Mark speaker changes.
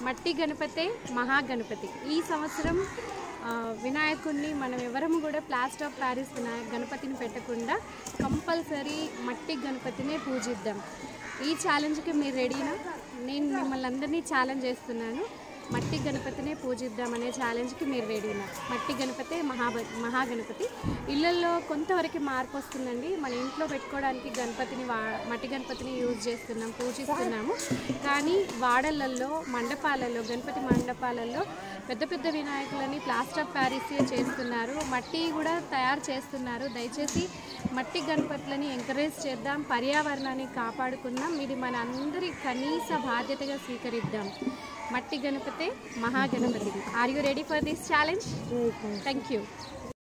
Speaker 1: మట్టి గణపతే మహాగణపతి ఈ సంవత్సరం ఆ, వినాయకుడిని మనం ఎవరము కూడా ప్లాస్టర్ ఆఫ్ ప్యారిస్ వినాయక గణపతిని పెట్టకుండా కంపల్సరీ మట్టి గణపతినే పూజిద్దాం ఈ ఛాలెంజ్కి మీరు రెడీనా నేను మిమ్మల్ని అందరినీ ఛాలెంజ్ చేస్తున్నాను మట్టి గణపతినే పూజిద్దాం అనే ఛాలెంజ్కి మీరు రెడీనా మట్టి గణపతే మహాబ మహాగణపతి ఇళ్ళల్లో కొంతవరకు మార్పు వస్తుందండి మన ఇంట్లో పెట్టుకోవడానికి గణపతిని వా మట్టి గణపతిని యూజ్ చేస్తున్నాం పూజిస్తున్నాము కానీ వాడలలో మండపాలలో గణపతి మండపాలలో పెద్ద పెద్ద వినాయకులని ప్లాస్టర్ ఆఫ్ ప్యారిస్ చేస్తున్నారు మట్టి కూడా తయారు చేస్తున్నారు దయచేసి మట్టి గణపతులని ఎంకరేజ్ చేద్దాం పర్యావరణాన్ని కాపాడుకుందాం ఇది మన అందరి కనీస బాధ్యతగా స్వీకరిద్దాం మట్టి గణపతే Mahaganapati are you ready for this challenge thank you